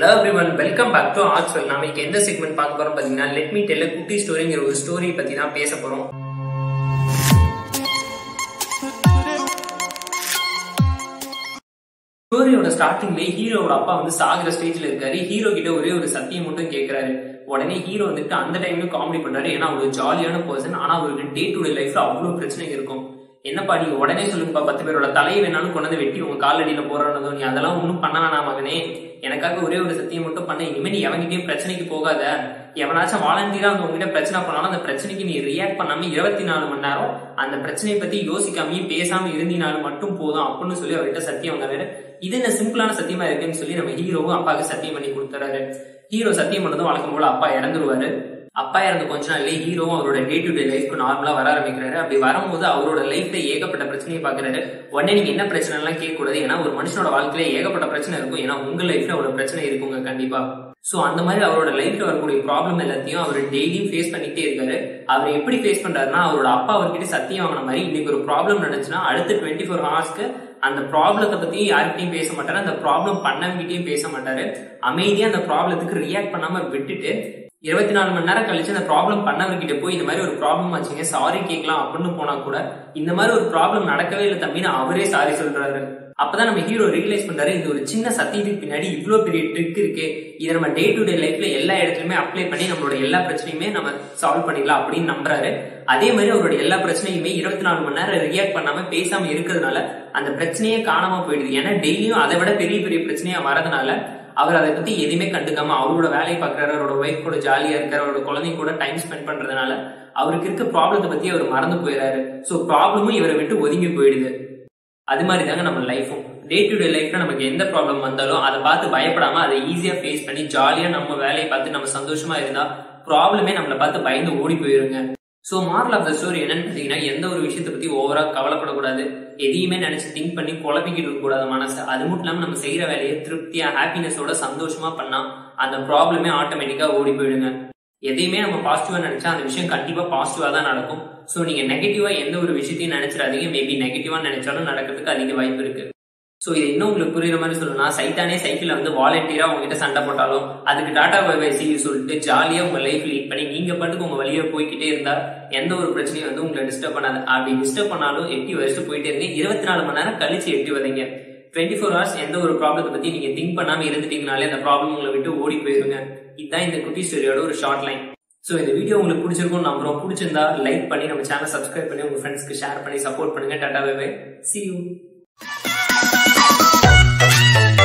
hello everyone welcome back to Artswell நாம இன்னைக்கு எந்த செக்மெண்ட் பார்க்க போறோம் பாத்தீங்கன்னா லெட் மீ டெல் குட்டி ஸ்டோரிங்கிற ஒரு ஸ்டோரி பத்தி தான் பேச போறோம் ஸ்டோரியோட ஸ்டார்டிங்லேயே ஹீரோவோட அப்பா வந்து சாகுற ஸ்டேஜ்ல இருக்காரு ஹீரோ கிட்ட ஒரே ஒரு சத்தியம் மட்டும் கேட்கிறாரு உடனே ஹீரோ வந்துட்டு அந்த டைம்ல காமெடி பண்றாரு ஏன்னா அவர் ஜாலியான பர்சன் ஆனா அவருக்கு டே டு டே லைஃப்ல அவ்வளவு பிரச்சனைங்க இருக்கும் என்னப்பா நீங்க உடனே சொல்லுங்கப்பா பத்து பேரோட தலையை வேணாலும் கொண்டு வந்து வெட்டி உங்க காலடியில போறானதோ நீ அதெல்லாம் ஒன்றும் பண்ண வேணாம் மகனே எனக்காக ஒரே ஒரு சத்தியம் மட்டும் பண்ண இனிமே நீ எவன்கிட்டயும் பிரச்சனைக்கு போகாத எவனாச்சும் வாலண்டியரா வந்து உங்ககிட்ட பிரச்சனை பண்ணாலும் அந்த பிரச்சனைக்கு நீ ரியாக்ட் பண்ணாம இருபத்தி நாலு மணி நேரம் அந்த பிரச்சனையை பத்தி யோசிக்காமயும் பேசாம இருந்தினாலும் மட்டும் போதும் அப்படின்னு சொல்லி அவர்கிட்ட சத்தியம் வாங்குறாரு இது என்ன சிம்பிளான சத்தியமா இருக்குன்னு சொல்லி நம்ம ஹீரோவும் அப்பாவுக்கு சத்தியம் பண்ணி கொடுத்துறாரு ஹீரோ சத்தியம் பண்ணதும் வழக்கம் போல அப்பா இறந்துருவாரு அப்பா இறந்த கொஞ்ச நாள்லயே ஹீரோவும் அவரோட டே டு டே லைஃப்க்கு நார்மலா வர ஆரம்பிக்கிறாரு அப்படி வரும்போது அவரோட லைஃப்ல ஏகப்பட்ட பிரச்சனையை பாக்குறாரு உடனே நீங்க என்ன பிரச்சனை எல்லாம் கேட்க கூடாது ஏன்னா ஒரு மனுஷனோட வாழ்க்கையில ஏகப்பட்ட பிரச்சனை இருக்கும் ஏன்னா உங்க லைஃப்ல ஒரு பிரச்சனை இருக்குங்க கண்டிப்பா சோ அந்த மாதிரி அவரோட லைஃப்ல வரக்கூடிய ப்ராப்ளம் எல்லாத்தையும் அவர் டெய்லியும் ஃபேஸ் பண்ணிட்டே இருக்காரு அவர் எப்படி ஃபேஸ் பண்றாருன்னா அவரோட அப்பா அவர்கிட்ட சத்தியம் வாங்கின மாதிரி இன்னைக்கு ஒரு ப்ராப்ளம் நடந்துச்சுன்னா அடுத்த டுவெண்ட்டி ஃபோர் ஹவர்ஸ்க்கு அந்த ப்ராப்ளத்தை பத்தி யார்கிட்டயும் பேச மாட்டாரு அந்த ப்ராப்ளம் பண்ணவங்கிட்டயும் பேச மாட்டாரு அமைதியா அந்த ப்ராப்ளத்துக்கு ரியாக்ட் பண்ணாம விட்டுட்டு இருபத்தி நாலு மணி நேரம் கழிச்சு அந்த ப்ராப்ளம் பண்ணவர்கிட்ட போய் இந்த மாதிரி ஒரு ப்ராப்ளம் ஆச்சுங்க சாரி கேட்கலாம் அப்படின்னு போனா கூட இந்த மாதிரி ஒரு ப்ராப்ளம் நடக்கவே இல்லை தம்பின்னு அவரே சாரி சொல்றாரு அப்பதான் நம்ம ஹீரோ ரியலைஸ் பண்றாரு இந்த ஒரு சின்ன சத்தியத்துக்கு பின்னாடி இவ்வளவு பெரிய ட்ரிக் இருக்கு இதை நம்ம டே டு டே லைஃப்ல எல்லா இடத்துலயுமே அப்ளை பண்ணி நம்மளோட எல்லா பிரச்சனையுமே நம்ம சால்வ் பண்ணிடலாம் அப்படின்னு நம்புறாரு அதே மாதிரி அவரோட எல்லா பிரச்சனையுமே இருபத்தி நாலு மணி நேரம் ரியாக்ட் பண்ணாம பேசாம இருக்கிறதுனால அந்த பிரச்சனையே காணாம போயிடுது ஏன்னா டெய்லியும் அதை விட பெரிய பெரிய பிரச்சனையா வரதுனால அவர் அதை பத்தி எதுவுமே கண்டுக்காம அவரோட வேலையை பாக்குறாரு அவரோட ஒய்ஃப் கூட ஜாலியா இருக்காரு அவரோட குழந்தைங்க கூட டைம் ஸ்பெண்ட் பண்றதுனால அவருக்கு இருக்க ப்ராப்ளத்தை பத்தி அவர் மறந்து போயிடாரு சோ ப்ராப்ளமும் இவரை விட்டு ஒதுங்கி போயிடுது அது மாதிரி தாங்க நம்ம லைஃபும் டே டு டே லைஃப்ல நமக்கு எந்த ப்ராப்ளம் வந்தாலும் அதை பார்த்து பயப்படாம அதை ஈஸியா ஃபேஸ் பண்ணி ஜாலியா நம்ம வேலையை பார்த்து நம்ம சந்தோஷமா இருந்தா ப்ராப்ளமே நம்மளை பார்த்து பயந்து ஓடி போயிருங்க so moral of the story என்னன்னு பாத்தீங்கன்னா எந்த ஒரு விஷயத்தை பத்தி ஓவரா கவலைப்படக்கூடாது எதையுமே நினைச்சு திங்க் பண்ணி குழப்பிக்கிட்டு இருக்க கூடாது மனசு அது மட்டும் இல்லாம நம்ம செய்யற வேலையை திருப்தியா ஹாப்பினஸோட சந்தோஷமா பண்ணா அந்த ப்ராப்ளமே ஆட்டோமேட்டிக்கா ஓடி போயிடுங்க எதையுமே நம்ம பாசிட்டிவா நினைச்சா அந்த விஷயம் கண்டிப்பா பாசிட்டிவா தான் நடக்கும் சோ நீங்க நெகட்டிவா எந்த ஒரு விஷயத்தையும் நினைச்சிடாதீங்க மேபி நெகட்டிவா நினைச்சாலும் நடக்கிறதுக்கு அதிக வாய்ப்பு இருக்கு சோ இது இன்னும் உங்களுக்கு புரியுற மாதிரி சொல்லணும்னா சைத்தானே சைக்கிள்ல வந்து வாலண்டியரா உங்ககிட்ட சண்டை போட்டாலும் அதுக்கு டாடா பை பை சி சொல்லிட்டு ஜாலியா உங்க லைஃப் லீட் பண்ணி நீங்க பாட்டுக்கு உங்க வழியா போய்கிட்டே இருந்தா எந்த ஒரு பிரச்சனையும் வந்து உங்களை டிஸ்டர்ப் பண்ணாது அப்படி டிஸ்டர்ப் பண்ணாலும் எட்டி வச்சுட்டு போயிட்டே இருங்க இருபத்தி நாலு மணி நேரம் கழிச்சு எட்டி வதைங்க டுவெண்ட்டி ஃபோர் ஹவர்ஸ் எந்த ஒரு ப்ராப்ளத்தை பத்தி நீங்க திங்க் பண்ணாம இருந்துட்டீங்கனாலே அந்த ப்ராப்ளம் உங்களை விட்டு ஓடி போயிருங்க இதுதான் இந்த குட்டி ஸ்டோரியோட ஒரு ஷார்ட் லைன் ஸோ இந்த வீடியோ உங்களுக்கு பிடிச்சிருக்கும் நம்புறோம் பிடிச்சிருந்தா லைக் பண்ணி நம்ம சேனல் சப்ஸ்கிரைப் பண்ணி உங்க ஃப்ரெண்ட்ஸ்க்கு ஷேர் பண்ணி சப்போர்ட் பண்ணுங்க டாடா பை சி யூ